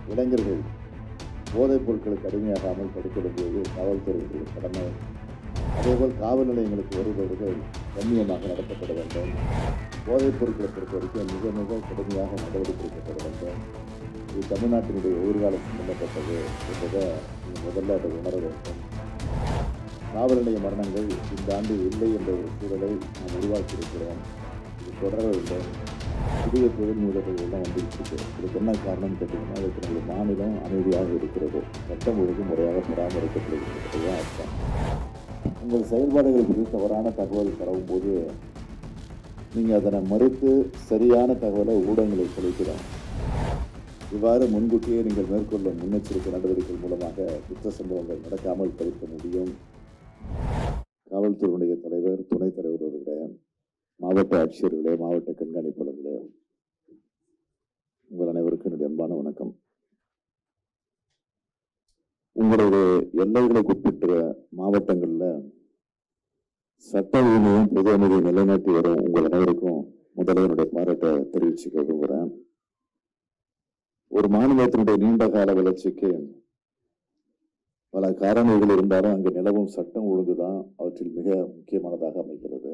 இளைஞர்கள் போதைப் பொருட்களுக்கு அடிமையாகாமல் தடுக்க வேண்டியது காவல்துறையுடைய கடமை அதேபோல் காவல் நிலையங்களுக்கு வருபவர்கள் கண்ணியமாக நடத்தப்பட வேண்டும் போதைப் பொருட்களை பொறுத்த வரைக்கும் மிக மிக கடுமையாக நடவடிக்கை எடுக்கப்பட வேண்டும் இது தமிழ்நாட்டினுடைய எதிர்காலம் சம்பந்தப்பட்டது என்பதை நீங்கள் முதல்ல அதை உணர வேண்டும் காவல் நிலைய மரணங்கள் இந்த ஆண்டு இல்லை என்ற ஒரு சூழலை நாம் உருவாக்கி இருக்கிறோம் இது தொடர வேண்டும் புதிய தொழில் முதல்கள் எல்லாம் வந்துட்டு இருக்கு இதுக்கு என்ன காரணம் கேட்டீங்கன்னா அதுக்கு நம்முடைய மாநிலம் அமைதியாக இருக்கிறது சட்டம் ஒழுங்கு முறையாக பராமரிக்கப்படுகிறது அதுதான் அர்த்தம் உங்கள் செயல்பாடுகள் குறித்து தவறான தகவல் பரவும் போது நீங்கள் அதனை மறுத்து சரியான தகவலை ஊடகங்களில் செலுத்தலாம் இவ்வாறு முன்கூட்டியே நீங்கள் மேற்கொள்ளும் முன்னெச்சரிக்கை நடவடிக்கைகள் மூலமாக குற்ற சம்பவங்கள் நடக்காமல் தவிர்க்க முடியும் காவல்துறையினுடைய தலைவர் துணைத் தலைவர் அவர்களே மாவட்ட ஆட்சியர்களே மாவட்ட கண்காணிப்பாளர்களே உங்கள் அனைவருக்கும் என்னுடைய அன்பான வணக்கம் உங்களுடைய எல்லைகளுக்கு உட்பட்ட மாவட்டங்களில் சட்ட ஒழுங்கையும் பொது அமைதியை நிலைநாட்டி வரும் உங்கள் அனைவருக்கும் முதல்ல என்னுடைய பாராட்டை தெரிவிச்சுக்க விரும்புகிறேன் ஒரு மாநிலத்தினுடைய நீண்ட கால வளர்ச்சிக்கு பல காரணிகள் இருந்தாலும் அங்கு நிலவும் சட்டம் ஒழுங்குதான் அவற்றில் மிக முக்கியமானதாக அமைகிறது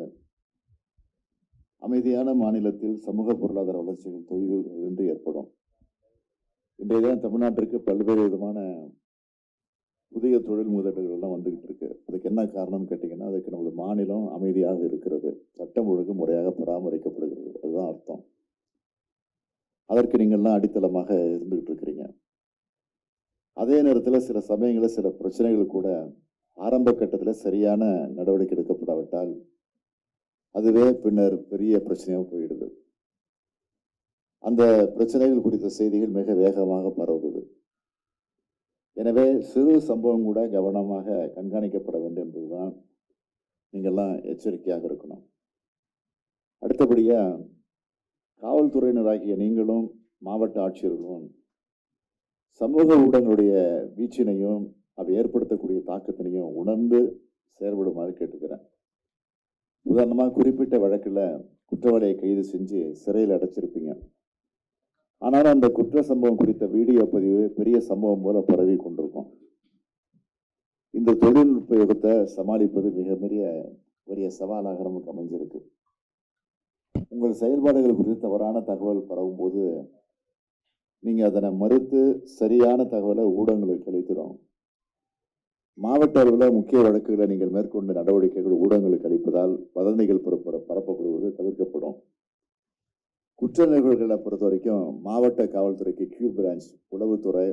அமைதியான மாநிலத்தில் சமூக பொருளாதார வளர்ச்சிகள் தொய்வு என்று ஏற்படும் இன்றைய தினம் தமிழ்நாட்டிற்கு பல்வேறு விதமான புதிய தொழில் முதலீடுகள் எல்லாம் வந்துகிட்டு இருக்கு அதுக்கு என்ன காரணம்னு கேட்டிங்கன்னா அதுக்கு நமது மாநிலம் அமைதியாக இருக்கிறது சட்டம் ஒழுங்கு முறையாக பராமரிக்கப்படுகிறது அதுதான் அர்த்தம் அதற்கு நீங்கள்லாம் அடித்தளமாக இருந்துகிட்டு இருக்கிறீங்க அதே நேரத்தில் சில சமயங்களில் சில பிரச்சனைகள் கூட ஆரம்ப கட்டத்தில் சரியான நடவடிக்கை எடுக்கப்படாவிட்டால் அதுவே பின்னர் பெரிய பிரச்சனையாக போயிடுது அந்த பிரச்சனைகள் குறித்த செய்திகள் மிக வேகமாக பரவுது எனவே சிறு சம்பவம் கூட கவனமாக கண்காணிக்கப்பட வேண்டும் என்பதுதான் நீங்கள்லாம் எச்சரிக்கையாக இருக்கணும் அடுத்தபடியா காவல்துறையினராகிய நீங்களும் மாவட்ட ஆட்சியர்களும் சமூக ஊடகங்களுடைய வீச்சினையும் அவை ஏற்படுத்தக்கூடிய தாக்கத்தினையும் உணர்ந்து செயல்படுமாறு கேட்டுக்கிறேன் உதாரணமாக குறிப்பிட்ட வழக்கில் குற்றவாளியை கைது செஞ்சு சிறையில் அடைச்சிருப்பீங்க ஆனாலும் அந்த குற்ற சம்பவம் குறித்த வீடியோ பதிவு பெரிய சம்பவம் போல பரவி கொண்டிருக்கும் இந்த தொழில்நுட்ப யுகத்தை சமாளிப்பது மிக பெரிய பெரிய சவாலாக நமக்கு அமைஞ்சிருக்கு உங்கள் செயல்பாடுகள் குறித்து தவறான தகவல் பரவும் போது நீங்க அதனை மறுத்து சரியான தகவலை ஊடகங்களுக்கு அளிக்கிறோம் மாவட்ட அளவில் முக்கிய வழக்குகளை நீங்கள் மேற்கொண்ட நடவடிக்கைகள் ஊடகங்களுக்கு அளிப்பதால் வதந்திகள் பரப்ப பரப்பப்படுவது தவிர்க்கப்படும் குற்ற நிகழ்வுகளை பொறுத்த வரைக்கும் மாவட்ட காவல்துறைக்கு கியூ பிரான்ச் உளவுத்துறை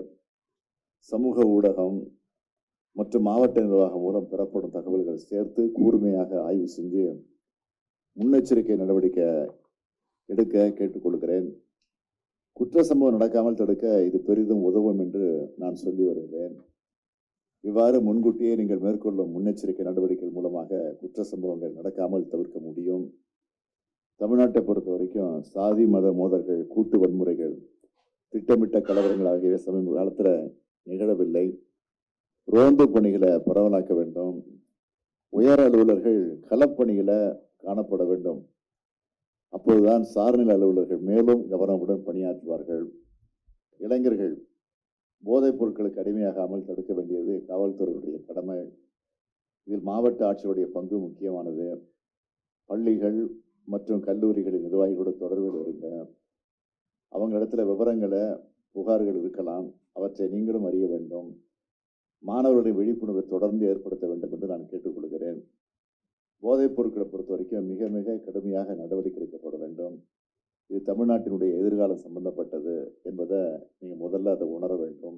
சமூக ஊடகம் மற்றும் மாவட்ட நிர்வாகம் மூலம் பெறப்படும் தகவல்கள் சேர்த்து கூர்மையாக ஆய்வு செஞ்சு முன்னெச்சரிக்கை நடவடிக்கை எடுக்க கேட்டுக்கொள்கிறேன் குற்ற சம்பவம் நடக்காமல் தடுக்க இது பெரிதும் உதவும் என்று நான் சொல்லி வருகிறேன் இவ்வாறு முன்கூட்டியே நீங்கள் மேற்கொள்ளும் முன்னெச்சரிக்கை நடவடிக்கைகள் மூலமாக குற்ற சம்பவங்கள் நடக்காமல் தவிர்க்க முடியும் தமிழ்நாட்டை பொறுத்த வரைக்கும் சாதி மத மோதல்கள் கூட்டு வன்முறைகள் திட்டமிட்ட கலவரங்கள் ஆகியவை சமீப காலத்தில் நிகழவில்லை ரோந்து பணிகளை பரவலாக்க வேண்டும் உயர் அலுவலர்கள் களப்பணிகளை காணப்பட வேண்டும் அப்போதுதான் சார்நிலை அலுவலர்கள் மேலும் கவனமுடன் பணியாற்றுவார்கள் இளைஞர்கள் போதைப் பொருட்களுக்கு அடிமையாகாமல் தடுக்க வேண்டியது காவல்துறையுடைய கடமை இதில் மாவட்ட ஆட்சியருடைய பங்கு முக்கியமானது பள்ளிகள் மற்றும் கல்லூரிகளின் நிர்வாகிகளோட தொடர்பில் இருங்க அவங்க இடத்துல விவரங்களை புகார்கள் இருக்கலாம் அவற்றை நீங்களும் அறிய வேண்டும் மாணவர்களுடைய விழிப்புணர்வை தொடர்ந்து ஏற்படுத்த வேண்டும் என்று நான் கேட்டுக்கொள்கிறேன் போதைப் பொருட்களை பொறுத்த வரைக்கும் மிக மிக கடுமையாக நடவடிக்கை எடுக்கப்பட வேண்டும் இது தமிழ்நாட்டினுடைய எதிர்காலம் சம்பந்தப்பட்டது என்பதை நீங்கள் முதல்ல அதை உணர வேண்டும்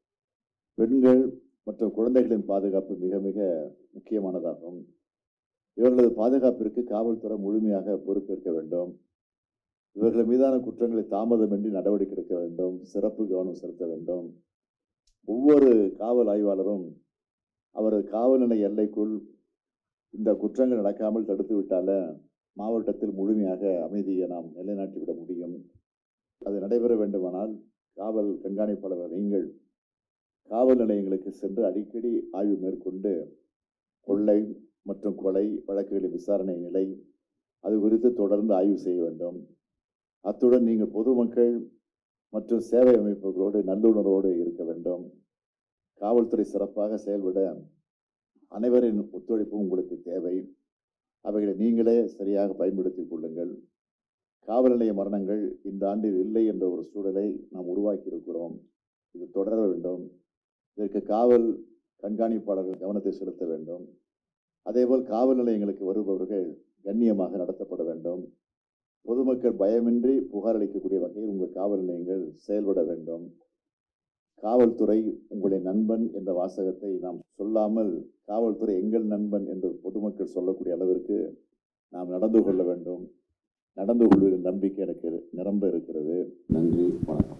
பெண்கள் மற்றும் குழந்தைகளின் பாதுகாப்பு மிக மிக முக்கியமானதாகும் இவர்களது பாதுகாப்பிற்கு காவல்துறை முழுமையாக பொறுப்பேற்க வேண்டும் இவர்கள் மீதான குற்றங்களை தாமதமின்றி நடவடிக்கை எடுக்க வேண்டும் சிறப்பு கவனம் செலுத்த வேண்டும் ஒவ்வொரு காவல் ஆய்வாளரும் அவரது காவல் நிலைய எல்லைக்குள் இந்த குற்றங்கள் நடக்காமல் தடுத்து விட்டால மாவட்டத்தில் முழுமையாக அமைதியை நாம் நிலைநாட்டிவிட முடியும் அது நடைபெற வேண்டுமானால் காவல் கண்காணிப்பாளர் நீங்கள் காவல் நிலையங்களுக்கு சென்று அடிக்கடி ஆய்வு மேற்கொண்டு கொள்ளை மற்றும் கொலை வழக்குகளின் விசாரணை நிலை அது குறித்து தொடர்ந்து ஆய்வு செய்ய வேண்டும் அத்துடன் நீங்கள் பொதுமக்கள் மற்றும் சேவை அமைப்புகளோடு நல்லுணர்வோடு இருக்க வேண்டும் காவல்துறை சிறப்பாக செயல்பட அனைவரின் ஒத்துழைப்பும் உங்களுக்கு தேவை அவைகளை நீங்களே சரியாக பயன்படுத்திக் கொள்ளுங்கள் காவல் நிலைய மரணங்கள் இந்த ஆண்டில் இல்லை என்ற ஒரு சூழலை நாம் உருவாக்கி இருக்கிறோம் இது தொடர வேண்டும் இதற்கு காவல் கண்காணிப்பாளர்கள் கவனத்தை செலுத்த வேண்டும் அதேபோல் காவல் நிலையங்களுக்கு வருபவர்கள் கண்ணியமாக நடத்தப்பட வேண்டும் பொதுமக்கள் பயமின்றி புகார் அளிக்கக்கூடிய வகையில் உங்கள் காவல் நிலையங்கள் செயல்பட வேண்டும் காவல்துறை உங்களின் நண்பன் என்ற வாசகத்தை நாம் சொல்லாமல் காவல்துறை எங்கள் நண்பன் என்று பொதுமக்கள் சொல்லக்கூடிய அளவிற்கு நாம் நடந்து கொள்ள வேண்டும் நடந்து கொள்வதில் நம்பிக்கை எனக்கு நிரம்ப இருக்கிறது நன்றி வணக்கம்